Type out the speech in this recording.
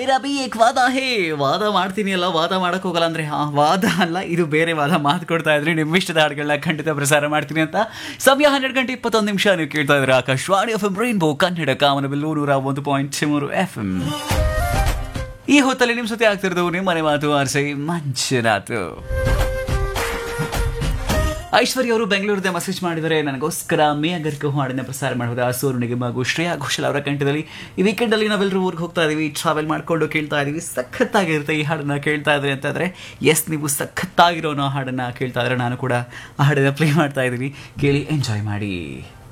ಮೇರಾ B ಏಕ್ ವಾದ ಹೇ ವಾದ ಮಾಡ್ತೀನಿ ಅಲ್ಲ ವಾದ ಮಾಡಕ್ ಹೋಗಲ್ಲ ಅಂದ್ರೆ ಆ ವಾದ ಅಲ್ಲ ಇದು ಬೇರೆ ವಾದ ಮಾತು ಕೊಡ್ತಾ ಇದ್ರಿ ನಿಮ್ಮ ಇಷ್ಟದ ಹಾಡುಗಳನ್ನ ಖಂಡಿತ ಪ್ರಸಾರ ಮಾಡ್ತೀನಿ ಅಂತ ಸಮಯ ಹನ್ನೆರಡು ಗಂಟೆ ಇಪ್ಪತ್ತೊಂದು ನಿಮಿಷ ನೀವು ಕೇಳ್ತಾ ಇದ್ರೆ Akashvani F M rainbow Kannada ಕಾಮನಬಿಲ್ಲು ನೂರ ಒಂದು ಪಾಯಿಂಟ್ ಮೂರು ಎಫ್ ಎಂ ಈ ಹೊತ್ತಲ್ಲಿ ನಿಮ್ಮ ಜೊತೆ ಆಗ್ತಿರೋದು ನಿಮ್ಮ ಮನೆ ಮಾತು ಆರ್ಸೈ ಮಂಜುನಾಥ್ ಐಶ್ವರ್ಯ ಅವರು ಬೆಂಗಳೂರದ ಮೆಸೇಜ್ ಮಾಡಿದರೆ ನನಗೋಸ್ಕರ ಮೇ ಅಗರ್ಕ ಹಾಡನ್ನ ಪ್ರಸಾರ ಮಾಡಬಹುದಾ ಸೋನು ನಿಗಮ್ ಹಾಗೂ ಶ್ರೇಯಾ ಘೋಷಲ್ ಅವರ ಕಂಠದಲ್ಲಿ ಈ ವೀಕೆಂಡ್ ಅಲ್ಲಿ ನಾವೆಲ್ಲರೂ ಊರಿಗೆ ಹೋಗ್ತಾ ಇದೀವಿ ಟ್ರಾವೆಲ್ ಮಾಡ್ಕೊಂಡು ಕೇಳ್ತಾ ಇದೀವಿ ಸಖತ್ತಾಗಿರುತ್ತೆ ಈ ಹಾಡನ್ನ ಕೇಳ್ತಾ ಇದ್ರಿ ಅಂತಂದ್ರೆ ಎಸ್ ನೀವು ಸಖತ್ತಾಗಿರೋ ಹಾಡನ್ನ ಕೇಳ್ತಾ ಇದ್ರೆ ನಾನು ಕೂಡ ಆ ಹಾಡನ್ನ ಪ್ಲೇ ಮಾಡ್ತಾ ಇದ್ದೀವಿ ಕೇಳಿ ಎಂಜಾಯ್ ಮಾಡಿ